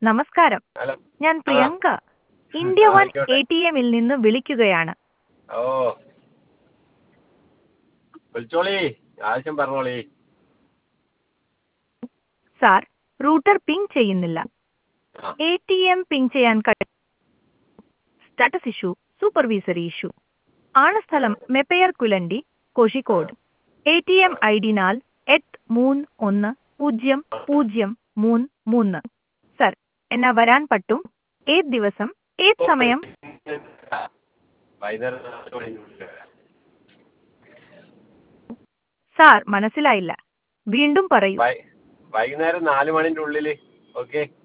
നമസ്കാരം ഹലോ ഞാൻ പ്രിയങ്ക ഇന്ത്യ ആ, വൺ ആയിക്കോട്ടെ. എ ടി എമ്മിൽ നിന്ന് വിളിക്കുകയാണ് ഓ വിളിച്ചോളി ആവശ്യം പറഞ്ഞോളി സാർ റൂട്ടർ പിങ് ചെയ്യുന്നില്ല ആ. എ ടി എം പിങ് ചെയ്യാൻ കഴിയും സ്റ്റാറ്റസ് ഇഷ്യൂ സൂപ്പർവൈസറി ഇഷ്യൂ ആണ് സ്ഥലം മെപ്പയർ കുലണ്ടി Kozhikode A T M I D നാൽ എട്ട് മൂന്ന് ഒന്ന് പൂജ്യം പൂജ്യം മൂന്ന് മൂന്ന് സർ എന്നാ വരാൻ പറ്റും ഏത് ദിവസം ഏത് സമയം വൈകുന്നേരം നാല് മണിക്കുള്ളിൽ വരാം. സാർ മനസ്സിലായില്ല വീണ്ടും പറയൂ വൈ- വൈകുന്നേരം നാല് മണിന്റെ ഉള്ളില് ഓക്കെ